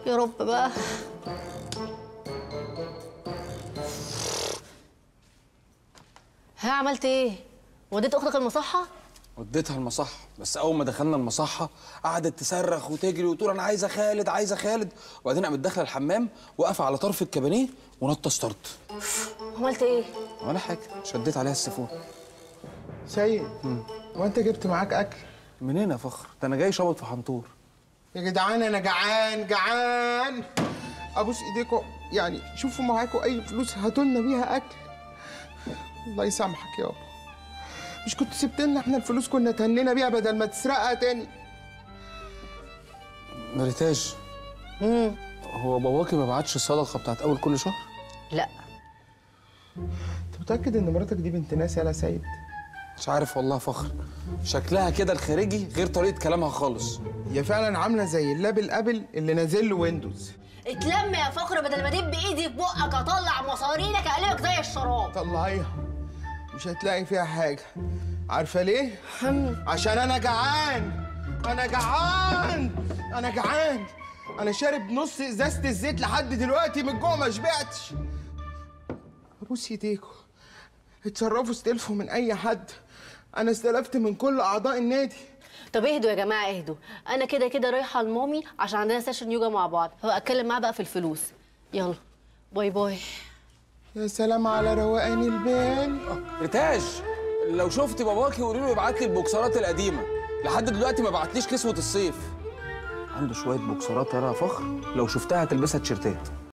يا رب بقى ها عملت ايه وديت اختك المصحه وديتها المصحة بس أول ما دخلنا المصحة قعدت تصرخ وتجري وتقول أنا عايزة خالد عايزة خالد وبعدين قامت داخلة الحمام واقفة على طرف الكابينيه ونطة ستارت عملت ايه ولا حاجة شديت عليها السيفون سيد وانت جبت معاك اكل منين يا فخر؟ ده أنا جاي شابط في حنطور يا جدعان انا جعان جعان ابوس ايديكم يعني شوفوا معاكم اي فلوس هاتوا لنا بيها اكل الله يسامحك يابا مش كنت سبت لنا احنا الفلوس كنا تهنينا بيها بدل ما تسرقها تاني مريتاج هو باباكي ما بعتش الصدقة بتاعت أول كل شهر؟ لا انت متاكد ان مراتك دي بنت ناس يا سيد مش عارف والله يا فخر شكلها كده الخارجي غير طريقة كلامها خالص هي فعلا عامله زي اللاب الابل اللي نازل له ويندوز اتلم يا فقر بدل ما دب ايدي في بقك اطلع مصارينك اقلبك زي الشراب طلعيها مش هتلاقي فيها حاجه عارفه ليه عشان انا جعان انا جعان انا جعان انا شارب نص ازازه الزيت لحد دلوقتي من الجوع ما شبعتش ابوس ايديكوا اتصرفوا استلفوا من اي حد انا استلفت من كل اعضاء النادي طب اهدوا يا جماعه اهدوا انا كده كده رايحه لمامي عشان عندنا سيشن يوجا مع بعض هبقى اتكلم معاها بقى في الفلوس يلا باي باي يا سلام على روقان البال مريتاج لو شفت باباكي قولي له يبعت لي البوكسرات القديمة لحد دلوقتي ما بعتليش كسوة الصيف عنده شوية بوكسرات يا فخر لو شفتها هتلبسها تيشيرتات